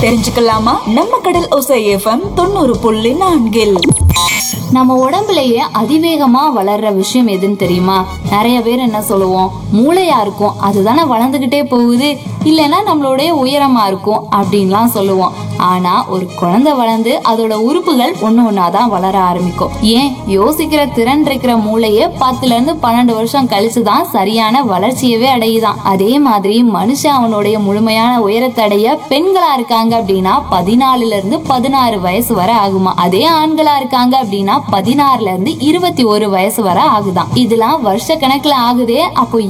தெரிஞ்சுக்கலாமா நம்ம கடல் ஒசை எஃப்எம் தொண்ணூறு புள்ளி நான்கில் நம்ம உடம்புலயே அதிவேகமா வளர்ற விஷயம் எதுன்னு தெரியுமா நிறைய பேர் என்ன சொல்லுவோம் மூளையா இருக்கும் அதுதானே வளர்ந்துகிட்டே போகுது இல்லைன்னா நம்மளுடைய உயரமா இருக்கும் அப்படின்லாம் சொல்லுவோம் ஆனா ஒரு குழந்தை வளர்ந்து அதோட உறுப்புகள் ஒண்ணு ஒன்னாதான் வளர ஆரம்பிக்கும் ஏன் யோசிக்கிற திறன் இருக்கிற மூளையே பத்துல இருந்து பன்னெண்டு வருஷம் கழிச்சுதான் சரியான வளர்ச்சியவே அடையுதான் அதே மாதிரி மனுஷன் அவனுடைய முழுமையான உயரத்தை அடைய பெண்களா இருக்காங்க அப்படின்னா பதினாலுல இருந்து பதினாறு வயசு வரை ஆகுமா அதே ஆண்களா இருக்காங்க அப்படின்னா பதினாறுல இருந்து இருபத்தி ஒரு வயசு வரை ஆகுதாம் இதெல்லாம் வருஷ கணக்குல ஆகுதே அப்போ